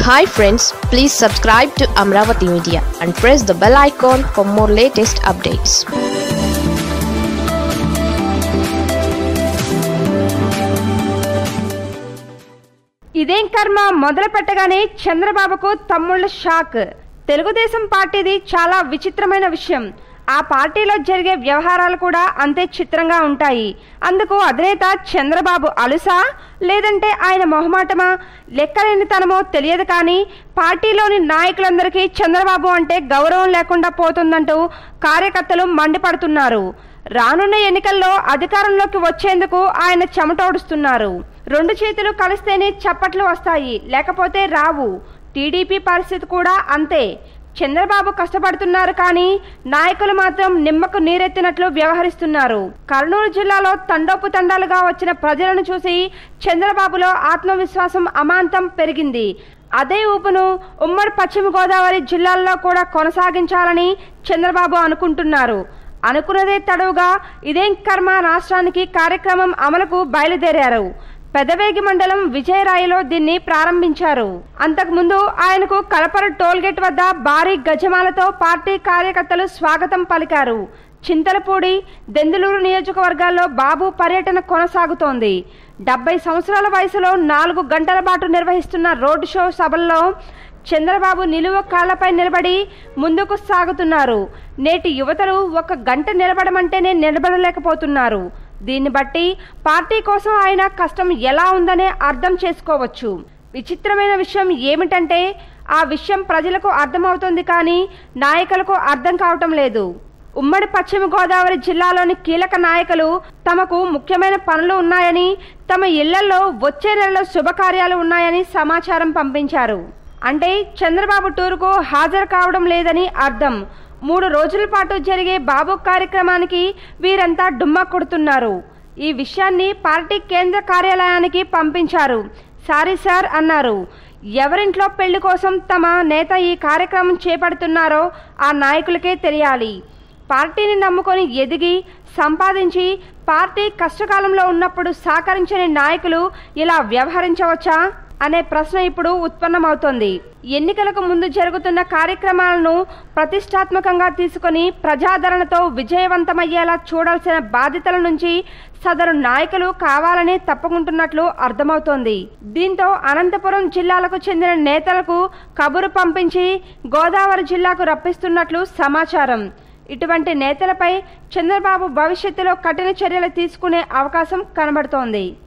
hi friends please subscribe to Amaravati media and press the bell icon for more latest updates ఇదేం కర్మ మొదలు పెట్టగానే చంద్రబాబుకు తమ్ముళ్ళ షాక్ తెలుగుదేశం పార్టీది చాలా విచిత్రమైన విషయం ఆ పార్టీలో జరిగే వ్యవహారాలు కూడా అంతే చిత్రంగా ఉంటాయి అందుకు అధినేత చంద్రబాబు అలుసా లేదంటే ఆయన మొహమాటమా లెక్కలేనితనమో తెలియదు కానీ పార్టీలోని నాయకులందరికీ చంద్రబాబు అంటే గౌరవం లేకుండా పోతుందంటూ కార్యకర్తలు మండిపడుతున్నారు రానున్న ఎన్నికల్లో అధికారంలోకి వచ్చేందుకు ఆయన చెమటోడుస్తున్నారు రెండు చేతులు కలిస్తేనే చప్పట్లు వస్తాయి లేకపోతే రావు టీడీపీ పరిస్థితి కూడా అంతే చంద్రబాబు కష్టపడుతున్నారు కానీ నాయకులు మాత్రం నిమ్మకు నీరెత్తినట్లు వ్యవహరిస్తున్నారు కర్నూలు జిల్లాలో తండోపు తండాలుగా వచ్చిన ప్రజలను చూసి చంద్రబాబులో ఆత్మవిశ్వాసం అమాంతం పెరిగింది అదే ఊపును ఉమ్మడి పశ్చిమ గోదావరి జిల్లాల్లో కూడా కొనసాగించాలని చంద్రబాబు అనుకుంటున్నారు అనుకున్నదే తడవుగా ఇదేం కర్మ రాష్ట్రానికి కార్యక్రమం అమలుకు బయలుదేరారు పెదవేగి మండలం విజయరాయిలో దీన్ని ప్రారంభించారు అంతకుముందు ఆయనకు కలపర టోల్గేట్ వద్ద భారీ గజమాలతో పార్టీ కార్యకర్తలు స్వాగతం పలికారు చింతలపూడి దెందులూరు నియోజకవర్గాల్లో బాబు పర్యటన కొనసాగుతోంది డెబ్బై సంవత్సరాల వయసులో నాలుగు గంటల పాటు నిర్వహిస్తున్న రోడ్ షో సభల్లో చంద్రబాబు నిలువ కాళ్లపై నిలబడి ముందుకు సాగుతున్నారు నేటి యువతలు ఒక గంట నిలబడమంటేనే నిలబడలేకపోతున్నారు దీన్ని బట్టి పార్టీ కోసం ఆయన కష్టం ఎలా ఉందనే అర్థం చేసుకోవచ్చు విచిత్రమైన విషయం ఏమిటంటే ఆ విషయం ప్రజలకు అర్థమవుతుంది కానీ నాయకులకు అర్థం కావటం లేదు ఉమ్మడి పశ్చిమ గోదావరి జిల్లాలోని కీలక నాయకులు తమకు ముఖ్యమైన పనులు ఉన్నాయని తమ ఇళ్లలో వచ్చే నెలలో శుభకార్యాలు ఉన్నాయని సమాచారం పంపించారు అంటే చంద్రబాబు టూరుకు హాజరు కావడం లేదని అర్థం మూడు రోజుల పాటు జరిగే బాబు కార్యక్రమానికి వీరంతా డుమ్మా కొడుతున్నారు ఈ విషయాన్ని పార్టీ కేంద్ర కార్యాలయానికి పంపించారు సారీ సార్ అన్నారు ఎవరింట్లో పెళ్లి కోసం తమ నేత ఈ కార్యక్రమం చేపడుతున్నారో ఆ నాయకులకే తెలియాలి పార్టీని నమ్ముకొని ఎదిగి సంపాదించి పార్టీ కష్టకాలంలో ఉన్నప్పుడు సహకరించని నాయకులు ఇలా వ్యవహరించవచ్చా అనే ప్రశ్న ఇప్పుడు ఉత్పన్నమవుతోంది ఎన్నికలకు ముందు జరుగుతున్న కార్యక్రమాలను ప్రతిష్టాత్మకంగా తీసుకొని ప్రజాదరణతో విజయవంతమయ్యేలా చూడాల్సిన బాధ్యతల నుంచి సదరు నాయకులు కావాలని తప్పుకుంటున్నట్లు అర్థమవుతోంది దీంతో అనంతపురం జిల్లాలకు చెందిన నేతలకు కబురు పంపించి గోదావరి జిల్లాకు రప్పిస్తున్నట్లు సమాచారం ఇటువంటి నేతలపై చంద్రబాబు భవిష్యత్తులో కఠిన చర్యలు తీసుకునే అవకాశం కనబడుతోంది